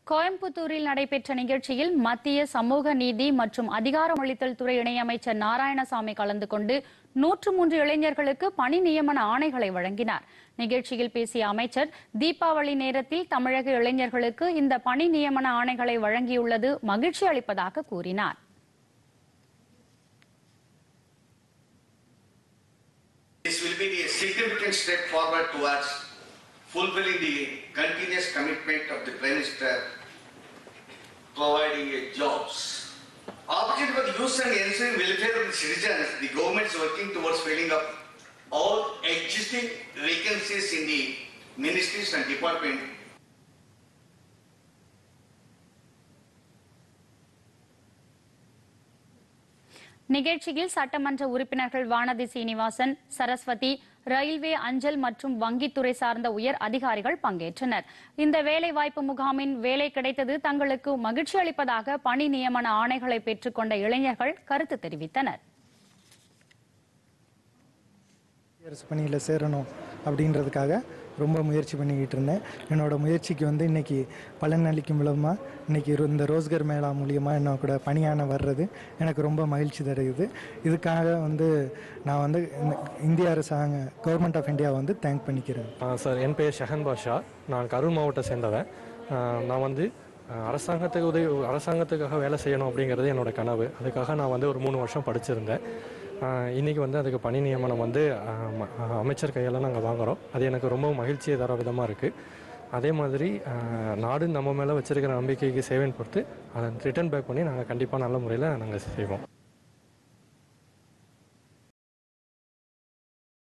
கோயம்புத்தூரில் நடைபெற்ற நிகழ்ச்சியில் மத்திய சமூக நீதி மற்றும் அதிகாரமளித்தல் துறை இணையமைச்சர் நாராயணசாமி கலந்து கொண்டு நூற்று மூன்று இளைஞர்களுக்கு பணி நியமன ஆணைகளை வழங்கினார் நிகழ்ச்சியில் பேசிய அமைச்சர் தீபாவளி நேரத்தில் தமிழக இளைஞர்களுக்கு இந்த பணி நியமன ஆணைகளை வழங்கியுள்ளது மகிழ்ச்சி அளிப்பதாக கூறினார் This will be a significant step forward towards fulfilling the continuous commitment of the Prime Minister providing a jobs. Opportunity for the youth and ensuring welfare of the citizens, the government is working towards filling up all existing vacancies in the ministries and department நிகழ்ச்சியில் சட்டமன்ற உறுப்பினர்கள் Vanathi Srinivasan Saraswati railway அஞ்சல் மற்றும் வங்கித்துறை சார்ந்த உயர் அதிகாரிகள் பங்கேற்றனர் இந்த வேலைவாய்ப்பு முகாமின் வேலை கிடைத்தது தங்களுக்கு மகிழ்ச்சி அளிப்பதாக பணி நியமன ஆணைகளை பெற்றுக்கொண்ட இளைஞர்கள் கருத்து தெரிவித்தனர் அரசு பணியில் சேரணும் அப்படின்றதுக்காக ரொம்ப முயற்சி பண்ணிக்கிட்டு இருந்தேன் என்னோட முயற்சிக்கு வந்து இன்னைக்கு பலன் அளிக்கும் விதமாக இன்னைக்கு இரு- இந்த ரோஸ்கர் மேளா மூலியமாக என்ன கூட பணியான வர்றது எனக்கு ரொம்ப மகிழ்ச்சி தருகிறது இதுக்காக வந்து நான் வந்து இந்த இந்திய அரசாங்க கவர்மெண்ட் ஆஃப் இந்தியா வந்து தேங்க் பண்ணிக்கிறேன் ஆ, சார் என் பெயர் ஷஹன் பாஷா நான் கரூர் மாவட்டத்தை சேர்ந்தவன் ஆ, நான் வந்து ஆ, அரசாங்கத்துக்கு உதவி அரசாங்கத்துக்காக வேலை செய்யணும் அப்படிங்கிறது என்னோட கனவு அதுக்காக நான் வந்து ஒரு மூணு வருஷம் படிச்சிருந்தேன் ஆ, இன்னைக்கு வந்து அதுக்கு பணி நியமனம் வந்து ஆ, ம- ஆ, அமைச்சர் கையால் நாங்கள் வாங்குறோம் அது எனக்கு ரொம்ப மகிழ்ச்சியை தர விதமாக இருக்குது அதே மாதிரி ஆ, நாடு நம்ம மேலே வச்சிருக்கிற நம்பிக்கைக்கு சேவைன்னு பொறுத்து அதை ரிட்டர்ன் பேக் பண்ணி நாங்கள் கண்டிப்பாக நல்ல முறையில் நாங்கள் செய்வோம்